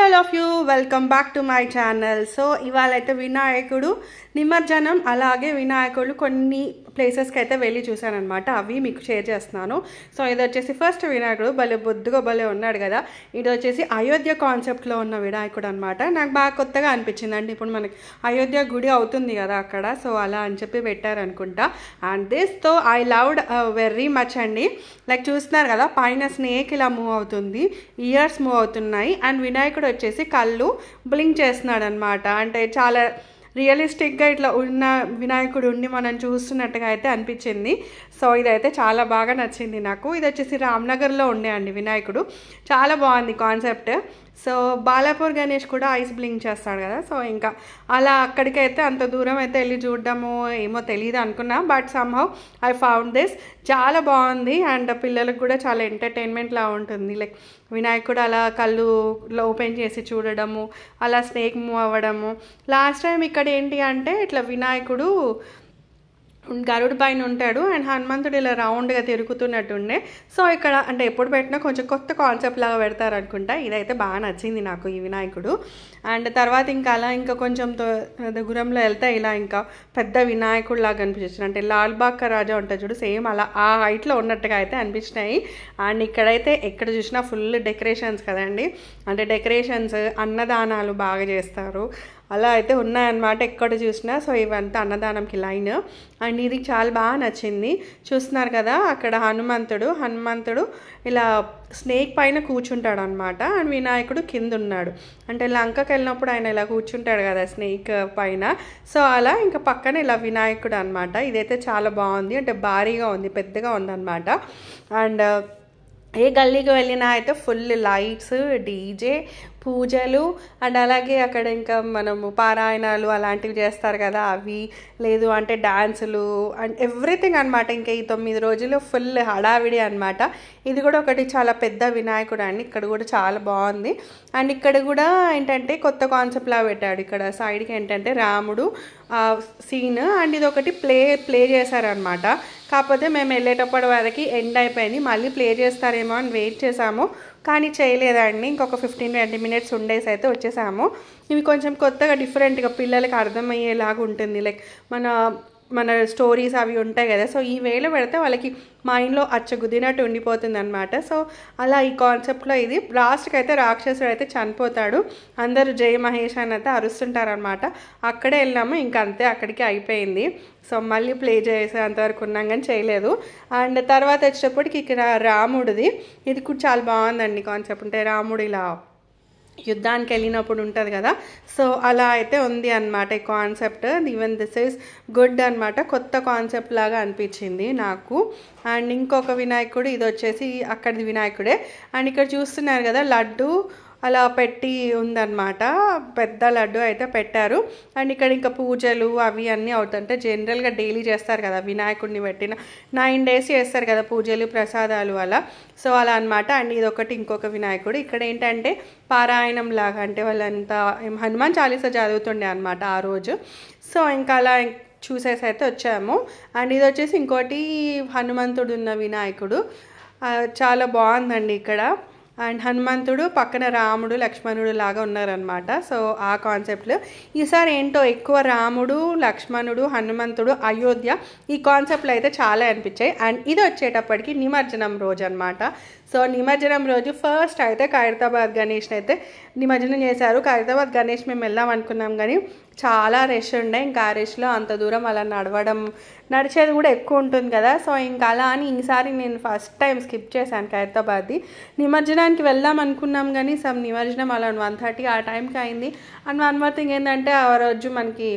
all of you welcome back to my channel so ఇవాళ అయితే వినాయకుడు నిమజ్జనం అలాగే వినాయకుడు కొన్ని ప్లేసెస్కి అయితే వెళ్ళి చూశానమాట అవి మీకు షేర్ చేస్తున్నాను సో ఇది వచ్చేసి ఫస్ట్ వినాయకుడు భలే బొద్దుగా భలే ఉన్నాడు కదా ఇది వచ్చేసి అయోధ్య కాన్సెప్ట్లో ఉన్న వినాయకుడు అనమాట నాకు బాగా కొత్తగా అనిపించింది అంటే ఇప్పుడు మనకి అయోధ్య గుడి అవుతుంది కదా అక్కడ సో అలా అని చెప్పి పెట్టారనుకుంటా అండ్ దిస్ తో ఐ లవ్డ్ వెరీ మచ్ అండి లైక్ చూస్తున్నారు కదా పైన స్నేక్ ఇలా మూవ్ అవుతుంది ఇయర్స్ మూవ్ అవుతున్నాయి అండ్ వినాయకుడు వచ్చేసి కళ్ళు బ్లింక్ చేస్తున్నాడు అనమాట అంటే చాలా రియలిస్టిక్గా ఇట్లా ఉన్న వినాయకుడు ఉండి మనం చూస్తున్నట్టుగా అయితే అనిపించింది సో ఇదైతే చాలా బాగా నచ్చింది నాకు ఇది వచ్చేసి రామ్నగర్లో ఉండే అండి వినాయకుడు చాలా బాగుంది కాన్సెప్ట్ సో బాలాపూర్ గణేష్ కూడా ఐస్ బ్లింక్ చేస్తాడు కదా సో ఇంకా అలా అక్కడికైతే అంత దూరం అయితే వెళ్ళి చూడడము ఏమో తెలియదు అనుకున్నా but somehow I found this చాలా బాగుంది అండ్ పిల్లలకు కూడా చాలా ఎంటర్టైన్మెంట్లా ఉంటుంది లైక్ వినాయకుడు అలా కళ్ళు ఓపెన్ చేసి చూడడము అలా స్నేక్ మూవ్ అవ్వడము లాస్ట్ టైం ఇక్కడ ఏంటి అంటే ఇట్లా వినాయకుడు గరుడు పైన ఉంటాడు అండ్ హనుమంతుడు ఇలా రౌండ్గా తిరుగుతున్నట్టుండే సో ఇక్కడ అంటే ఎప్పుడు పెట్టినా కొంచెం కొత్త కాన్సెప్ట్ లాగా పెడతారు అనుకుంటా ఇదైతే బాగా నచ్చింది నాకు ఈ వినాయకుడు అండ్ తర్వాత ఇంకా అలా ఇంకా కొంచెం తో- దూరంలో వెళ్తే ఇలా ఇంకా పెద్ద వినాయకుడు లాగా అనిపించింది అంటే లాల్ బాగ్ రాజా ఉంటుంది చూడు సేమ్ అలా ఆ హైట్లో ఉన్నట్టుగా అయితే అనిపించినాయి అండ్ ఇక్కడైతే ఎక్కడ చూసినా ఫుల్ డెకరేషన్స్ కదండి అంటే డెకరేషన్స్ అన్నదానాలు బాగా చేస్తారు అలా అయితే ఉన్నాయన్నమాట ఎక్కడ చూసినా సో ఇవంతా అన్నదానంకి లైన్ అండ్ ఇది చాలా బాగా నచ్చింది చూస్తున్నారు కదా అక్కడ హనుమంతుడు హనుమంతుడు ఇలా స్నేక్ పైన కూర్చుంటాడు అనమాట అండ్ వినాయకుడు కింద ఉన్నాడు అంటే లంకకి వెళ్ళినప్పుడు ఆయన ఇలా కూర్చుంటాడు కదా స్నేక్ పైన సో అలా ఇంకా పక్కన ఇలా వినాయకుడు అనమాట ఇదైతే చాలా బాగుంది అంటే భారీగా ఉంది పెద్దగా ఉందన్నమాట అండ్ ఏ గల్లీకి వెళ్ళినా అయితే ఫుల్ లైట్స్ డీజే పూజలు అండ్ అలాగే అక్కడ ఇంకా మనము పారాయణాలు అలాంటివి చేస్తారు కదా అవి లేదు అంటే డాన్సులు అండ్ ఎవ్రీథింగ్ అనమాట ఇంకా ఈ తొమ్మిది రోజులు ఫుల్ హడావిడి అనమాట ఇది కూడా ఒకటి చాలా పెద్ద వినాయకుడు అండి ఇక్కడ కూడా చాలా బాగుంది అండ్ ఇక్కడ కూడా ఏంటంటే కొత్త కాన్సెప్ట్లా పెట్టాడు ఇక్కడ సైడ్కి ఏంటంటే రాముడు సీన్ అండ్ ఇది ఒకటి ప్లే ప్లే చేశారనమాట కాకపోతే మేము వెళ్ళేటప్పటి వరకు ఎండ్ అయిపోయింది మళ్ళీ ప్లే చేస్తారేమో అని వెయిట్ చేసాము కానీ చేయలేదండి ఇంకొక ఫిఫ్టీన్ ట్వంటీ మినిట్స్ ఉండేసి అయితే వచ్చేసాము ఇవి కొంచెం కొత్తగా డిఫరెంట్గా పిల్లలకి అర్థమయ్యేలాగా ఉంటుంది లైక్ మన మన స్టోరీస్ అవి ఉంటాయి కదా సో ఈ వేళ పెడితే వాళ్ళకి మైండ్లో అచ్చగుద్దినట్టు ఉండిపోతుంది అనమాట సో అలా ఈ కాన్సెప్ట్లో ఇది లాస్ట్కి అయితే రాక్షసుడు అయితే చనిపోతాడు అందరూ జయ మహేష్ అని అయితే అరుస్తుంటారనమాట అక్కడే వెళ్ళాము ఇంకా అంతే అక్కడికి అయిపోయింది సో మళ్ళీ ప్లే చేసేంతవరకు ఉన్నాం కానీ చేయలేదు అండ్ తర్వాత వచ్చేటప్పటికి ఇక్కడ రాముడిది ఇది కూడా చాలా బాగుందండి కాన్సెప్ట్ అంటే రాముడు ఇలా యుద్ధానికి వెళ్ళినప్పుడు ఉంటుంది కదా సో అలా అయితే ఉంది అనమాట ఈ concept even this is good అనమాట కొత్త కాన్సెప్ట్ లాగా అనిపించింది నాకు అండ్ ఇంకొక వినాయకుడు ఇది వచ్చేసి అక్కడిది వినాయకుడే అండ్ ఇక్కడ చూస్తున్నారు కదా లడ్డు అలా పెట్టి ఉందన్నమాట పెద్ద లడ్డు అయితే పెట్టారు అండ్ ఇక్కడ ఇంకా పూజలు అవి అన్నీ అవుతుంటే జనరల్గా డైలీ చేస్తారు కదా వినాయకుడిని పెట్టిన నైన్ డేస్ చేస్తారు కదా పూజలు ప్రసాదాలు అలా సో అలా అనమాట అండ్ ఇది ఒకటి ఇంకొక వినాయకుడు ఇక్కడ ఏంటంటే పారాయణం లాగా అంటే వాళ్ళంతా ఏం హనుమాన్ చాలీసా చదువుతుండే అనమాట ఆ రోజు సో ఇంకా అలా చూసేసి అయితే వచ్చాము అండ్ ఇది వచ్చేసి ఇంకోటి హనుమంతుడు ఉన్న వినాయకుడు ఆ, చాలా బాగుందండి ఇక్కడ అండ్ హనుమంతుడు పక్కన రాముడు లక్ష్మణుడు లాగా ఉన్నారనమాట సో ఆ కాన్సెప్ట్లో ఈసారి ఏంటో ఎక్కువ రాముడు లక్ష్మణుడు హనుమంతుడు అయోధ్య ఈ కాన్సెప్ట్లు అయితే చాలా అనిపించాయి అండ్ ఇది వచ్చేటప్పటికి నిమజ్జనం రోజు అనమాట సో నిమజ్జనం రోజు ఫస్ట్ అయితే ఖైరతాబాద్ గణేష్ని అయితే నిమజ్జనం చేశారు ఖైరతాబాద్ గణేష్ మేము వెళ్దాం అనుకున్నాం కానీ చాలా రష్ ఉండే ఇంకా ఆ రష్లో అంత దూరం అలా నడవడం నడిచేది కూడా ఎక్కువ ఉంటుంది కదా సో ఇంకా అలా అని ఈసారి నేను ఫస్ట్ టైం స్కిప్ చేశాను ఖైరతాబాద్ది నిమజ్జనానికి వెళ్దాం అనుకున్నాం కానీ సమ్ నిమజ్జనం అలా వన్ థర్టీ ఆ టైంకి అయింది అండ్ వన్ మోర్ థింగ్ ఏంటంటే ఆ రోజు మనకి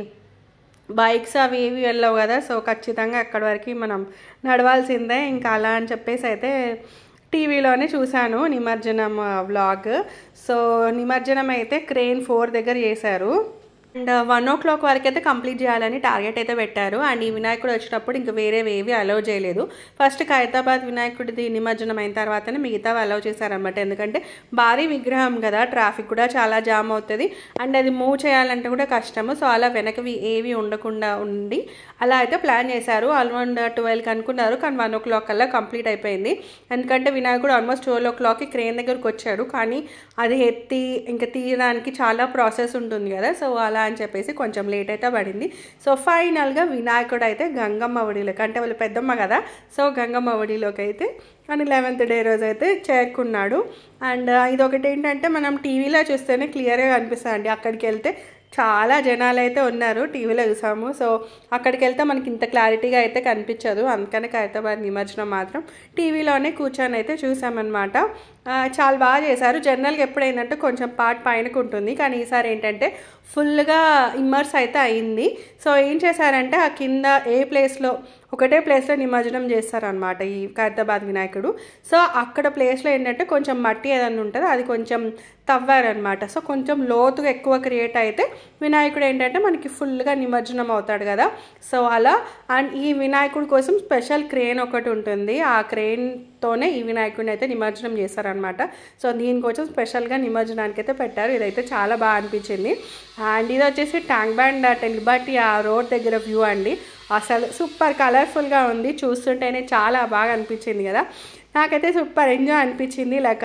బైక్స్ అవి ఏవి వెళ్ళవు కదా సో ఖచ్చితంగా అక్కడి వరకు మనం నడవాల్సిందే ఇంకా అలా అని చెప్పేసి అయితే టీవీలోనే చూశాను నిమజ్జనం వ్లాగ్ సో నిమజ్జనం అయితే క్రెయిన్ ఫోర్ దగ్గర చేశారు అండ్ వన్ ఓ క్లాక్ వరకు అయితే కంప్లీట్ చేయాలని టార్గెట్ అయితే పెట్టారు అండ్ ఈ వినాయకుడు వచ్చినప్పుడు ఇంకా వేరే ఏవి అలౌ చేయలేదు ఫస్ట్ ఖైరతాబాద్ వినాయకుడిది నిమజ్జనం అయిన తర్వాతనే మిగతావి అలౌ చేశారనమాట ఎందుకంటే భారీ విగ్రహం కదా ట్రాఫిక్ కూడా చాలా జామ్ అవుతుంది అండ్ అది మూవ్ చేయాలంటే కూడా కష్టము సో అలా వెనకవి ఏవి ఉండకుండా ఉండి అలా అయితే ప్లాన్ చేశారు అరౌండ్ ట్వెల్వ్కి అనుకున్నారు కానీ వన్ ఓ క్లాక్ కల్లా కంప్లీట్ అయిపోయింది ఎందుకంటే వినాయకుడు ఆల్మోస్ట్ ట్వెల్వ్ ఓ క్లాక్కి క్రేన్ దగ్గరకు వచ్చాడు కానీ అది ఎత్తి ఇంకా తీయడానికి చాలా ప్రాసెస్ ఉంటుంది కదా సో అలా అని చెప్పేసి కొంచెం లేట్ అయితే పడింది సో ఫైనల్గా వినాయకుడు అయితే గంగమ్మ ఒడిలోకి అంటే వాళ్ళు పెద్దమ్మ కదా సో గంగమ్మ ఒడిలోకి అయితే అని లెవెన్త్ డే రోజు అయితే చేరుకున్నాడు అండ్ ఇది ఒకటి ఏంటంటే మనం టీవీలో చూస్తేనే క్లియర్గా కనిపిస్తుంది అండి అక్కడికి వెళ్తే చాలా జనాలు అయితే ఉన్నారు టీవీలో చూసాము సో అక్కడికి వెళ్తే మనకి ఇంత క్లారిటీగా అయితే కనిపించదు అందుకని ఖైరతాబాద్ నిమజ్జనం మాత్రం టీవీలోనే కూర్చొని అయితే చూసామన్నమాట ఆ, చాలా బాగా చేశారు జనరల్గా ఎప్పుడైందంటే కొంచెం పార్ట్ పైనకు ఉంటుంది కానీ ఈసారి ఏంటంటే ఫుల్గా ఇమ్మర్స్ అయితే అయింది సో ఏం చేశారంటే ఆ కింద ఏ ప్లేస్లో ఒకటే ప్లేస్లో నిమజ్జనం చేస్తారనమాట ఈ ఖైరతాబాద్ వినాయకుడు సో అక్కడ ప్లేస్లో ఏంటంటే కొంచెం మట్టి ఏదన్నా ఉంటుంది అది కొంచెం తవ్వారనమాట సో కొంచెం లోతుగా ఎక్కువ క్రియేట్ అయితే వినాయకుడు ఏంటంటే మనకి ఫుల్గా నిమజ్జనం అవుతాడు కదా సో అలా అండ్ ఈ వినాయకుడి కోసం స్పెషల్ క్రేన్ ఒకటి ఉంటుంది ఆ క్రేన్తోనే ఈ వినాయకుడిని అయితే నిమజ్జనం చేస్తారనమాట సో దీనికోసం స్పెషల్గా నిమజ్జనానికి అయితే పెట్టారు ఇదైతే చాలా బాగా అనిపించింది అండ్ ఇది వచ్చేసి ట్యాంక్ బ్యాండ్ టెలిబాటి ఆ రోడ్ దగ్గర వ్యూ అండి అసలు సూపర్ కలర్ఫుల్గా ఉంది చూస్తుంటేనే చాలా బాగా అనిపించింది కదా నాకైతే సూపర్ ఎంజాయ్ అనిపించింది లైక్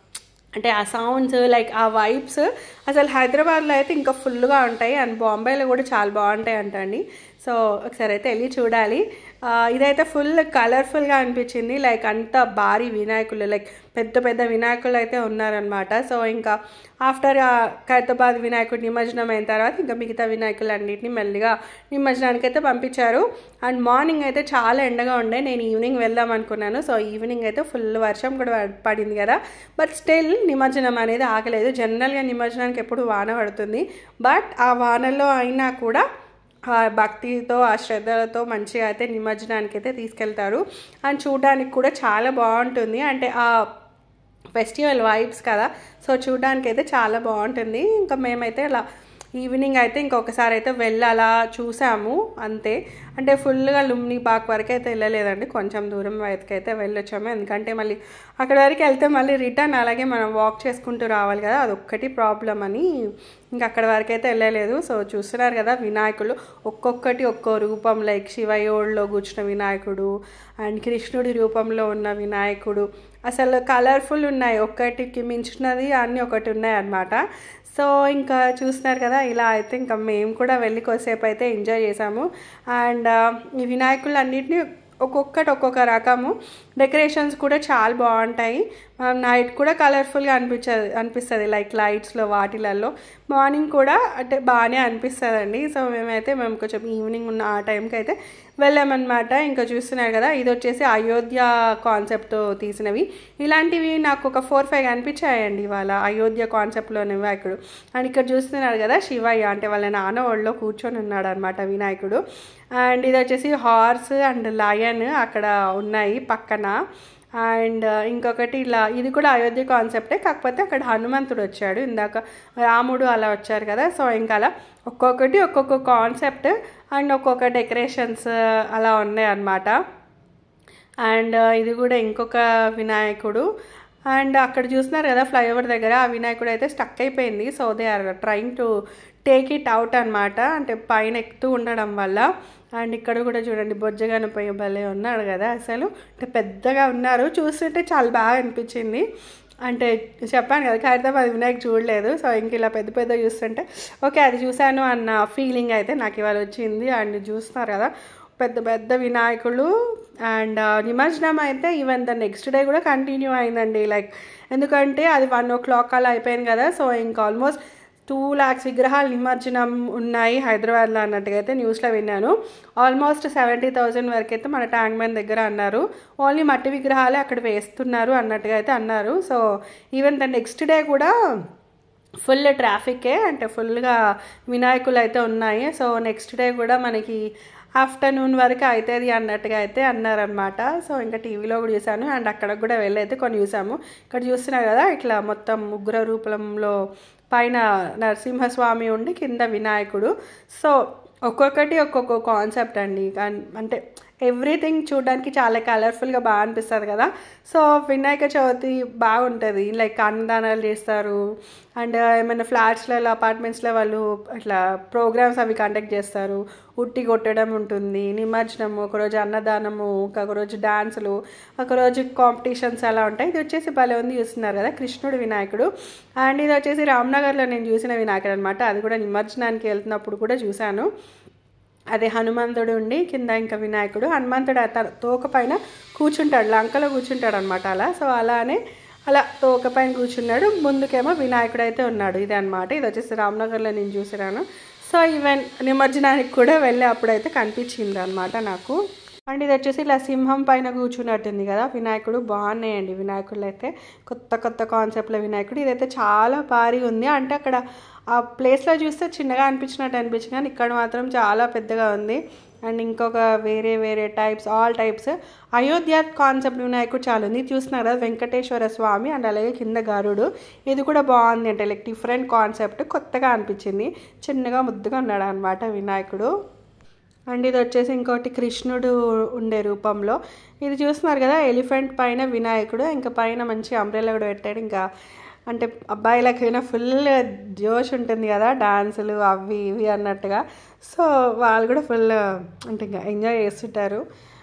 అంటే ఆ సౌండ్స్ లైక్ ఆ వైబ్స్ అసలు హైదరాబాద్లో అయితే ఇంకా ఫుల్గా ఉంటాయి అండ్ బాంబేలో కూడా చాలా బాగుంటాయి అంటండి సో ఒకసారి అయితే వెళ్ళి చూడాలి ఆ, ఇదైతే ఫుల్ కలర్ఫుల్గా అనిపించింది లైక్ అంత భారీ వినాయకులు లైక్ పెద్ద పెద్ద వినాయకులు అయితే ఉన్నారనమాట సో ఇంకా ఆఫ్టర్ ఖైరతాబాద్ వినాయకుడు నిమజ్జనం అయిన తర్వాత ఇంకా మిగతా వినాయకులు అన్నింటినీ మెల్లిగా నిమజ్జనానికి అయితే పంపించారు అండ్ మార్నింగ్ అయితే చాలా ఎండగా ఉండే నేను ఈవినింగ్ వెళ్దాం అనుకున్నాను సో ఈవినింగ్ అయితే ఫుల్ వర్షం కూడా పడ్- పడింది కదా బట్ స్టిల్ నిమజ్జనం అనేది ఆగలేదు జనరల్గా నిమజ్జనానికి ఎప్పుడు వాన పడుతుంది బట్ ఆ వానలో అయినా కూడా ఆ భక్తితో ఆ శ్రద్ధలతో మంచిగా అయితే నిమజ్జనానికి అయితే తీసుకెళ్తారు అండ్ చూడడానికి కూడా చాలా బాగుంటుంది అంటే ఆ ఫెస్టివల్ వైబ్స్ కదా సో చూడడానికి అయితే చాలా బాగుంటుంది ఇంకా మేమైతే అలా ఈవినింగ్ అయితే ఇంకొకసారి అయితే వెళ్ళి అలా చూసాము అంతే అంటే ఫుల్గా లుమ్ని పార్క్ వరకు అయితే వెళ్ళలేదండి కొంచెం దూరం వరకు అయితే వెళ్ళొచ్చాము ఎందుకంటే మళ్ళీ అక్కడ వరకు వెళ్తే మళ్ళీ రిటర్న్ అలాగే మనం వాక్ చేసుకుంటూ రావాలి కదా అదొక్కటి ప్రాబ్లం అని ఇంకా అక్కడ వరకు అయితే వెళ్ళలేదు సో చూస్తున్నారు కదా వినాయకులు ఒక్కొక్కటి ఒక్కో రూపం లైక్ శివయోడ్లో కూర్చున్న వినాయకుడు అండ్ కృష్ణుడి రూపంలో ఉన్న వినాయకుడు అసలు కలర్ఫుల్ ఉన్నాయి ఒక్కటికి మించినది అన్నీ ఒకటి ఉన్నాయి అన్నమాట సో ఇంకా చూస్తున్నారు కదా ఇలా అయితే ఇంకా మేము కూడా వెళ్ళి కొద్దిసేపు అయితే ఎంజాయ్ చేసాము అండ్ ఈ వినాయకులు అన్నిటిని ఒక్కొక్కటి ఒక్కొక్క రకము డెకరేషన్స్ కూడా చాలా బాగుంటాయి నైట్ కూడా కలర్ఫుల్గా అనిపించదు అనిపిస్తుంది లైక్ లైట్స్లో వాటిలలో మార్నింగ్ కూడా అంటే బాగానే అనిపిస్తుందండి సో మేమైతే మేము కొంచెం ఈవినింగ్ ఉన్న ఆ టైంకి అయితే వెళ్ళామన్నమాట ఇంకా చూస్తున్నారు కదా ఇది వచ్చేసి అయోధ్య కాన్సెప్ట్తో తీసినవి ఇలాంటివి నాకు ఒక ఫోర్ ఫైవ్ అనిపించాయండి వాళ్ళ అయోధ్య కాన్సెప్ట్లోని వినాయకుడు అండ్ ఇక్కడ చూస్తున్నారు కదా శివయ్య అంటే వాళ్ళ నాన్న ఒళ్ళో కూర్చొని ఉన్నాడు అనమాట వినాయకుడు అండ్ ఇది వచ్చేసి హార్స్ అండ్ లయన్ అక్కడ ఉన్నాయి పక్కన అండ్ ఇంకొకటి ఇలా ఇది కూడా అయోధ్య కాన్సెప్టే కాకపోతే అక్కడ హనుమంతుడు వచ్చాడు ఇందాక రాముడు అలా వచ్చారు కదా సో ఇంకా అలా ఒక్కొక్కటి ఒక్కొక్క కాన్సెప్ట్ అండ్ ఒక్కొక్క డెకరేషన్స్ అలా ఉన్నాయి అన్నమాట అండ్ ఇది కూడా ఇంకొక వినాయకుడు అండ్ అక్కడ చూస్తున్నారు కదా ఫ్లైఓవర్ దగ్గర ఆ వినాయకుడు అయితే స్టక్ అయిపోయింది so they are trying to take it out అనమాట అంటే పైన ఎక్కుతూ ఉండడం వల్ల అండ్ ఇక్కడ కూడా చూడండి బొజ్జగనపయ్య భలే ఉన్నాడు కదా అసలు అంటే పెద్దగా ఉన్నారు చూస్తుంటే చాలా బాగా అనిపించింది అంటే చెప్పాను కదా ఖైరతాబాద్ వినాయక్ చూడలేదు సో ఇంక ఇలా పెద్ద పెద్ద చూస్తుంటే ఓకే అది చూశాను అన్న ఫీలింగ్ అయితే నాకు ఇవాళ వచ్చింది అండ్ చూస్తున్నారు కదా పెద్ద పెద్ద వినాయకులు అండ్ నిమజ్జనం అయితే ఈవెన్ ద నెక్స్ట్ డే కూడా కంటిన్యూ అయిందండి లైక్ ఎందుకంటే అది వన్ ఓ క్లాక్ అలా అయిపోయింది కదా సో ఇంకా ఆల్మోస్ట్ టూ ల్యాక్స్ విగ్రహాలు నిమజ్జనం ఉన్నాయి హైదరాబాద్లో అన్నట్టుగా అయితే న్యూస్లో విన్నాను ఆల్మోస్ట్ సెవెంటీ థౌజండ్ వరకు అయితే మన ట్యాంక్ మ్యాన్ దగ్గర అన్నారు ఓన్లీ మట్టి విగ్రహాలే అక్కడ వేస్తున్నారు అన్నట్టుగా అయితే అన్నారు so even the next day కూడా ఫుల్ ట్రాఫికే అంటే ఫుల్గా వినాయకులు అయితే ఉన్నాయి సో నెక్స్ట్ డే కూడా మనకి ఆఫ్టర్నూన్ వరకు అవుతుంది అన్నట్టుగా అయితే అన్నారనమాట సో ఇంకా టీవీలో కూడా చూసాను అండ్ అక్కడికి కూడా వెళ్ళి అయితే కొన్ని చూసాము ఇక్కడ చూస్తున్నారు కదా ఇట్లా మొత్తం ఉగ్ర రూపంలో పైన నరసింహస్వామి ఉండి కింద వినాయకుడు సో ఒక్కొక్కటి ఒక్కొక్క కాన్సెప్ట్ అండి కాన్- అంటే ఎవ్రీథింగ్ చూడడానికి చాలా కలర్ఫుల్గా బాగా అనిపిస్తుంది కదా సో వినాయక చవితి బాగుంటుంది లైక్ అన్నదానాలు చేస్తారు అండ్ ఏమైనా ఫ్లాట్స్లలో అపార్ట్మెంట్స్లో వాళ్ళు ఇట్లా ప్రోగ్రామ్స్ అవి కండక్ట్ చేస్తారు ఉట్టి కొట్టడం ఉంటుంది నిమజ్జనం ఒకరోజు అన్నదానము ఒకరోజు డాన్సులు ఒకరోజు కాంపిటీషన్స్ అలా ఉంటాయి ఇది వచ్చేసి భలే ఉంది చూస్తున్నారు కదా కృష్ణుడు వినాయకుడు అండ్ ఇది వచ్చేసి రామ్నగర్లో నేను చూసిన వినాయకుడు అనమాట అది కూడా నిమజ్జనానికి వెళ్తున్నప్పుడు కూడా చూశాను అదే హనుమంతుడు ఉండి కింద ఇంకా వినాయకుడు హనుమంతుడు ఆ తన తోక పైన కూర్చుంటాడు లంకలో కూర్చుంటాడు అనమాట అలా సో అలానే అలా తోక పైన కూర్చున్నాడు ముందుకేమో వినాయకుడు అయితే ఉన్నాడు ఇది అనమాట ఇది వచ్చేసి రామ్నగర్లో నేను చూసినాను సో ఈవెన్ నిమజ్జనానికి కూడా వెళ్ళి అప్పుడైతే కనిపించింది అనమాట నాకు అండ్ ఇది వచ్చేసి ఇలా సింహం పైన కూర్చున్నట్టుంది కదా వినాయకుడు బాగున్నాయండి వినాయకుడు అయితే కొత్త కొత్త కాన్సెప్ట్ల వినాయకుడు ఇదైతే చాలా భారీ ఉంది అంటే అక్కడ ఆ ప్లేస్లో చూస్తే చిన్నగా అనిపించినట్టు అనిపించింది కానీ ఇక్కడ మాత్రం చాలా పెద్దగా ఉంది అండ్ ఇంకొక వేరే వేరే types all types Ayodhya concept వినాయకుడు చాలా ఉంది ఇది చూస్తున్నారు కదా వెంకటేశ్వర స్వామి అండ్ అలాగే కింద గరుడు ఇది కూడా బాగుంది అంటే లైక్ డిఫరెంట్ కాన్సెప్ట్ కొత్తగా అనిపించింది చిన్నగా ముద్దుగా ఉన్నాడు అనమాట వినాయకుడు అండ్ ఇది వచ్చేసి ఇంకోటి కృష్ణుడు ఉండే రూపంలో ఇది చూస్తున్నారు కదా ఎలిఫెంట్ పైన వినాయకుడు ఇంకా పైన మంచి అంబ్రెల్లా కూడా పెట్టాడు ఇంకా అంటే అబ్బాయిలకైనా ఫుల్ జోష్ ఉంటుంది కదా డాన్సులు అవి ఇవి అన్నట్టుగా సో వాళ్ళు కూడా ఫుల్ అంటే ఇంకా ఎంజాయ్ చేస్తుంటారు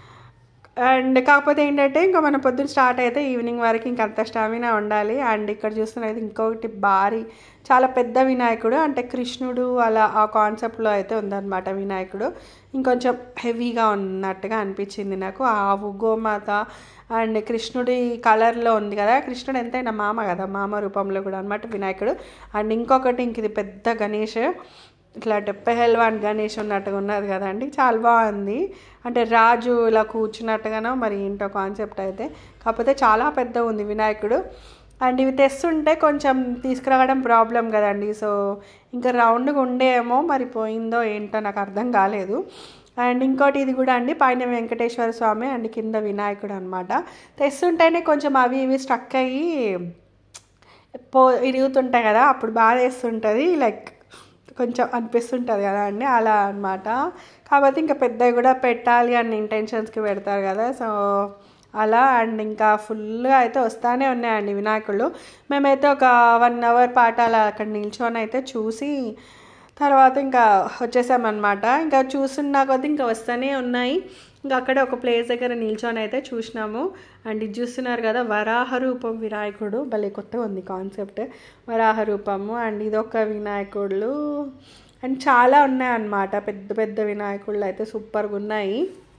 అండ్ కాకపోతే ఏంటంటే ఇంకా మన పొద్దున్న స్టార్ట్ అయితే ఈవినింగ్ వరకు ఇంకా అంత స్టామినా ఉండాలి అండ్ ఇక్కడ చూస్తున్నది ఇంకొకటి భారీ చాలా పెద్ద వినాయకుడు అంటే కృష్ణుడు అలా ఆ కాన్సెప్ట్లో అయితే ఉందన్నమాట వినాయకుడు ఇంకొంచెం హెవీగా ఉన్నట్టుగా అనిపించింది నాకు ఆవు గోమాత అండ్ కృష్ణుడి కలర్లో ఉంది కదా కృష్ణుడు ఎంతైనా మామ కదా మామ రూపంలో కూడా అనమాట వినాయకుడు అండ్ ఇంకొకటి ఇంక ఇది పెద్ద గణేష్ ఇట్లా పెహల్వాన్ గణేష్ ఉన్నట్టుగా ఉన్నది కదండి చాలా బాగుంది అంటే రాజు ఇలా కూర్చున్నట్టుగానో మరి ఏంటో కాన్సెప్ట్ అయితే కాకపోతే చాలా పెద్ద ఉంది వినాయకుడు అండ్ ఇవి తెస్తుంటే కొంచెం తీసుకురావడం ప్రాబ్లం కదండి సో ఇంకా రౌండ్గా ఉండేమో మరి పోయిందో ఏంటో నాకు అర్థం కాలేదు అండ్ ఇంకోటి ఇది కూడా అండి పైన వెంకటేశ్వర స్వామి అండ్ కింద వినాయకుడు అనమాట తెస్తుంటేనే కొంచెం అవి ఇవి స్ట్రక్ అయ్యి పో ఇరుగుతుంటాయి కదా అప్పుడు బాధ వేస్తుంటుంది లైక్ కొంచెం అనిపిస్తుంటుంది కదా అండి అలా అనమాట కాబట్టి ఇంకా పెద్దవి కూడా పెట్టాలి అన్న ఇంటెన్షన్స్కి పెడతారు కదా సో అలా అండ్ ఇంకా ఫుల్గా అయితే వస్తానే ఉన్నాయండి వినాయకుళ్ళు మేమైతే ఒక వన్ అవర్ పాట అలా అక్కడ నిల్చొని అయితే చూసి తర్వాత ఇంకా వచ్చేసామన్నమాట ఇంకా చూస్తున్నా కొద్దీ ఇంకా వస్తూనే ఉన్నాయి ఇంకా అక్కడే ఒక ప్లేస్ దగ్గర నిల్చొని అయితే చూసినాము అండ్ ఇది చూస్తున్నారు కదా వరాహ రూపం వినాయకుడు భలే కొత్తగా ఉంది కాన్సెప్ట్ వరాహ రూపము అండ్ ఇదొక వినాయకుడు అండ్ చాలా ఉన్నాయన్నమాట పెద్ద పెద్ద వినాయకుళ్ళు అయితే సూపర్గా ఉన్నాయి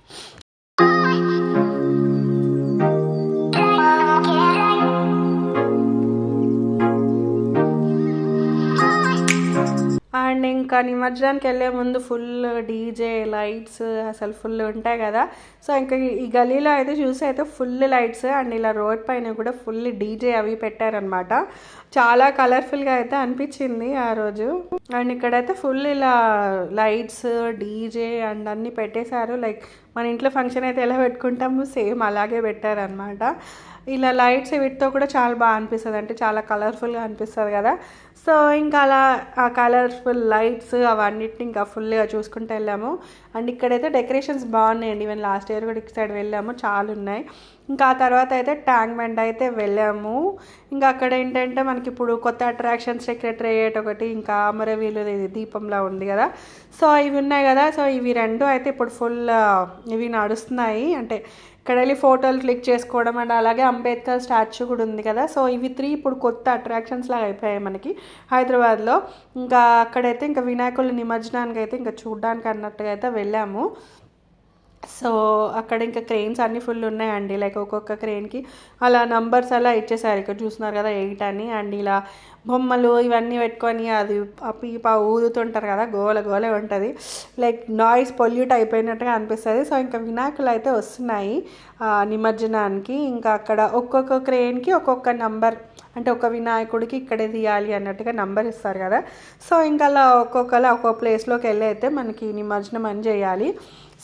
అండ్ ఇంకా నిమజ్జనానికి వెళ్ళే ముందు ఫుల్ డీజే లైట్స్ అసలు ఫుల్ ఉంటాయి కదా సో ఇంకా ఈ గలీలో అయితే చూసి అయితే ఫుల్ లైట్స్ అండ్ ఇలా రోడ్ పైన కూడా ఫుల్ డీజే అవి పెట్టారనమాట చాలా కలర్ఫుల్గా అయితే అనిపించింది ఆ రోజు అండ్ ఇక్కడైతే ఫుల్ ఇలా లైట్స్ డీజే అండ్ అన్నీ పెట్టేశారు లైక్ మన ఇంట్లో ఫంక్షన్ అయితే ఎలా పెట్టుకుంటాము సేమ్ అలాగే పెట్టారనమాట ఇలా లైట్స్ వీటితో కూడా చాలా బాగా అనిపిస్తుంది అంటే చాలా కలర్ఫుల్గా అనిపిస్తుంది కదా సో ఇంకా అలా ఆ కలర్ఫుల్ లైట్స్ అవన్నిటిని ఇంకా ఫుల్గా చూసుకుంటూ వెళ్ళాము అండ్ ఇక్కడైతే డెకరేషన్స్ బాగున్నాయండి ఈవెన్ లాస్ట్ ఇయర్ కూడా ఇటు సైడ్ వెళ్ళాము చాలా ఉన్నాయి ఇంకా ఆ తర్వాత అయితే ట్యాంక్ బండ్ అయితే వెళ్ళాము ఇంకా అక్కడ ఏంటంటే మనకి ఇప్పుడు కొత్త అట్రాక్షన్ సెక్రటరియట్ ఒకటి ఇంకా అమరవీలు ఇది దీపంలా ఉంది కదా సో ఇవి ఉన్నాయి కదా సో ఇవి రెండు అయితే ఇప్పుడు ఫుల్ ఇవి నడుస్తున్నాయి అంటే ఇక్కడ వెళ్ళి ఫోటోలు క్లిక్ చేసుకోవడం అండ్ అలాగే అంబేద్కర్ స్టాచ్యూ కూడా ఉంది కదా సో ఇవి త్రీ ఇప్పుడు కొత్త అట్రాక్షన్స్ లాగా అయిపోయాయి మనకి హైదరాబాద్లో ఇంకా అక్కడైతే ఇంకా వినాయకుల నిమజ్జనానికి అయితే ఇంకా చూడడానికి అన్నట్టుగా అయితే వెళ్ళాము సో అక్కడ ఇంకా క్రెయిన్స్ అన్నీ ఫుల్ ఉన్నాయండి లైక్ ఒక్కొక్క క్రెయిన్కి అలా నంబర్స్ అలా ఇచ్చేసారు ఇక్కడ చూస్తున్నారు కదా ఎయిట్ అని అండ్ ఇలా బొమ్మలు ఇవన్నీ పెట్టుకొని అది ఆ పీప ఊదుతుంటారు కదా గోల గోలే ఉంటుంది లైక్ నాయిస్ పొల్యూట్ అయిపోయినట్టుగా అనిపిస్తుంది సో ఇంకా వినాయకులు అయితే వస్తున్నాయి నిమజ్జనానికి ఇంకా అక్కడ ఒక్కొక్క క్రెయిన్కి ఒక్కొక్క నంబర్ అంటే ఒక వినాయకుడికి ఇక్కడే తీయాలి అన్నట్టుగా నంబర్ ఇస్తారు కదా సో ఇంకా అలా ఒక్కొక్కలా ఒక్కొక్క ప్లేస్లోకి వెళ్ళి అయితే మనకి నిమజ్జనం అని చేయాలి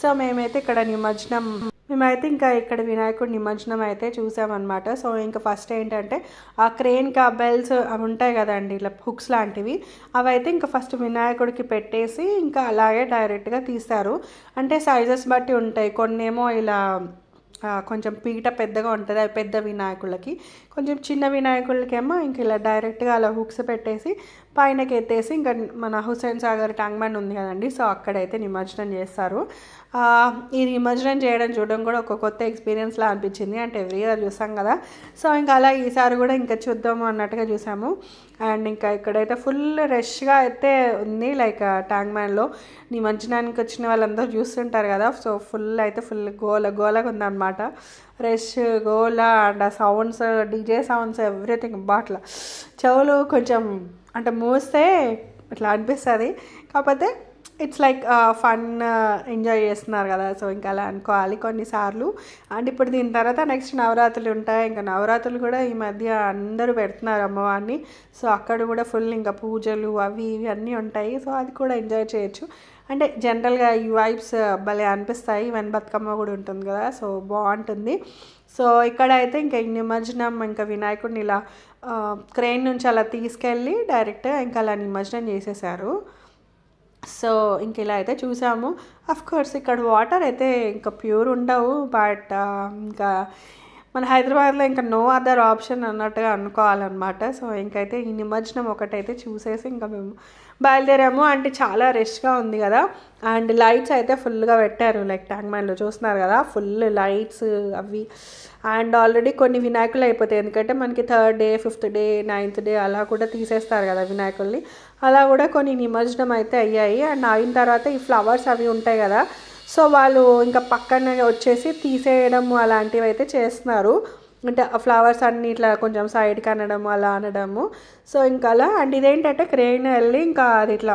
సో మేమైతే ఇక్కడ నిమజ్జనం మేమైతే ఇంకా ఇక్కడ వినాయకుడి నిమజ్జనం అయితే చూసామన్నమాట సో ఇంకా ఫస్ట్ ఏంటంటే ఆ క్రేన్కి ఆ బెల్స్ అవి ఉంటాయి కదండి ఇలా హుక్స్ లాంటివి అవి అయితే ఇంకా ఫస్ట్ వినాయకుడికి పెట్టేసి ఇంకా అలాగే డైరెక్ట్గా తీస్తారు అంటే సైజెస్ బట్టి ఉంటాయి కొన్ని ఏమో ఇలా ఆ, కొంచెం పీట పెద్దగా ఉంటుంది అది పెద్ద వినాయకులకి కొంచెం చిన్న వినాయకులకేమో ఇంక ఇలా డైరెక్ట్గా అలా హుక్స్ పెట్టేసి పైనకి ఎత్తేసి ఇంకా మన హుస్సేన్ సాగర్ ట్యాంక్ బండ్ ఉంది కదండి సో అక్కడైతే నిమజ్జనం చేస్తారు ఆ, ఈ నిమజ్జనం చేయడం చూడడం కూడా ఒక కొత్త ఎక్స్పీరియన్స్లా అనిపించింది అంటే ఎవ్రీ ఇయర్ చూసాం కదా సో ఇంకా అలా ఈసారి కూడా ఇంకా చూద్దాము అన్నట్టుగా చూసాము అండ్ ఇంకా ఇక్కడైతే ఫుల్ రష్గా అయితే ఉంది లైక్ ట్యాంక్ మ్యాన్లో నిమజ్జనానికి వచ్చిన వాళ్ళందరూ చూస్తుంటారు కదా సో ఫుల్ అయితే ఫుల్ గోల గోలగా ఉందన్నమాట రష్ గోల అండ్ ఆ సౌండ్స్ డీజే సౌండ్స్ ఎవ్రీథింగ్ బాట్ల చెవులు కొంచెం అంటే మూస్తే ఇట్లా అనిపిస్తుంది కాకపోతే ఇట్స్ లైక్ ఫన్ ఎంజాయ్ చేస్తున్నారు కదా సో ఇంకా అలా అనుకోవాలి కొన్నిసార్లు అండ్ ఇప్పుడు దీని తర్వాత నెక్స్ట్ నవరాత్రులు ఉంటాయి ఇంకా నవరాత్రులు కూడా ఈ మధ్య అందరూ పెడుతున్నారు అమ్మవారిని సో అక్కడ కూడా ఫుల్ ఇంకా పూజలు అవి ఇవి అన్నీ ఉంటాయి సో అది కూడా ఎంజాయ్ చేయొచ్చు అంటే జనరల్గా ఈ వైబ్స్ భలే అనిపిస్తాయి వెన్ బతుకమ్మ కూడా ఉంటుంది కదా సో బాగుంటుంది సో ఇక్కడ అయితే ఇంకా ఈ నిమజ్జనం ఇంకా వినాయకుడిని ఇలా క్రెయిన్ నుంచి అలా తీసుకెళ్ళి డైరెక్ట్గా ఇంకా అలా నిమజ్జనం చేసేసారు సో ఇంక ఇలా అయితే చూసాము అఫ్ కోర్స్ ఇక్కడ వాటర్ అయితే ఇంకా ప్యూర్ ఉండవు బట్ ఇంకా మన హైదరాబాద్లో ఇంకా నో అదర్ ఆప్షన్ అన్నట్టుగా అనుకోవాలన్నమాట సో ఇంకైతే ఈ నిమజ్జనం ఒకటైతే చూసేసి ఇంకా మేము బయలుదేరాము అంటే చాలా రష్గా ఉంది కదా అండ్ లైట్స్ అయితే ఫుల్గా పెట్టారు లైక్ ట్యాంక్ మ్యాన్లో చూస్తున్నారు కదా ఫుల్ లైట్స్ అవి అండ్ ఆల్రెడీ కొన్ని వినాయకులు అయిపోతాయి ఎందుకంటే మనకి third day fifth day ninth day అలా కూడా తీసేస్తారు కదా వినాయకుల్ని అలా కూడా కొన్ని నిమజ్జనం అయితే అయ్యాయి అండ్ అయిన తర్వాత ఈ ఫ్లవర్స్ అవి ఉంటాయి కదా సో వాళ్ళు ఇంకా పక్కన వచ్చేసి తీసేయడం అలాంటివి అయితే చేస్తున్నారు అంటే ఆ ఫ్లవర్స్ అన్ని ఇట్లా కొంచెం సైడ్కి అనడము అలా అనడము సో ఇంకా అలా అండ్ ఇదేంటంటే క్రెయిన్ వెళ్ళి ఇంకా అది ఇట్లా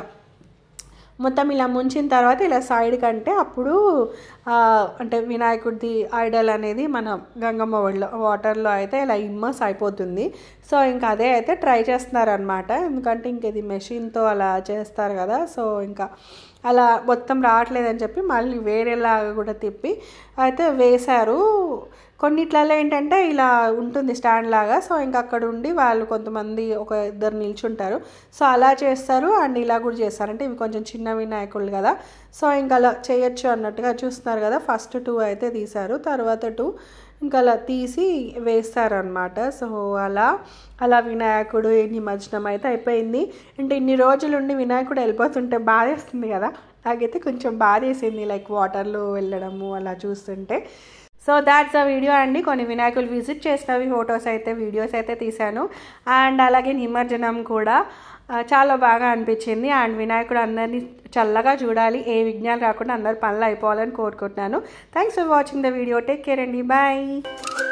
మొత్తం ఇలా ముంచిన తర్వాత ఇలా సైడ్ కంటే అప్పుడు ఆ, అంటే వినాయకుడిది ఐడల్ అనేది మన గంగమ్మ ఒడిలో వాటర్లో అయితే ఇలా ఇమ్మర్స్ అయిపోతుంది సో ఇంకా అదే అయితే ట్రై చేస్తున్నారనమాట ఎందుకంటే ఇంక ఇది మెషిన్తో అలా చేస్తారు కదా సో ఇంకా అలా మొత్తం రావట్లేదని చెప్పి మళ్ళీ వేరేలాగా కూడా తిప్పి అయితే వేశారు కొన్నిట్లలో ఏంటంటే ఇలా ఉంటుంది స్టాండ్ లాగా సో ఇంకా అక్కడ ఉండి వాళ్ళు కొంతమంది ఒక ఇద్దరు నిల్చుంటారు సో అలా చేస్తారు అండ్ ఇలా కూడా చేస్తారు అంటే ఇవి కొంచెం చిన్న వినాయకులు కదా సో ఇంకా అలా చేయొచ్చు అన్నట్టుగా చూస్తున్నారు కదా ఫస్ట్ టూ అయితే తీశారు తర్వాత టూ ఇంకా అలా తీసి వేస్తారనమాట సో అలా అలా వినాయకుడు ఈ నిమజ్జనం అయితే అయిపోయింది అంటే ఇన్ని రోజులుండి వినాయకుడు వెళ్ళిపోతుంటే బాధేస్తుంది కదా నాకైతే కొంచెం బాధేసింది లైక్ వాటర్లో వెళ్ళడము అలా చూస్తుంటే సో దాట్స్ అ వీడియో అండి కొన్ని వినాయకులు విజిట్ చేసినవి ఫొటోస్ అయితే వీడియోస్ అయితే తీశాను అండ్ అలాగే నిమజ్జనం కూడా ఆ, చాలా బాగా అనిపించింది అండ్ వినాయకుడు అందరినీ చల్లగా చూడాలి ఏ విఘ్నాలు రాకుండా అందరు పనులు అయిపోవాలని కోరుకుంటున్నాను thanks for watching the video take care అండి బాయ్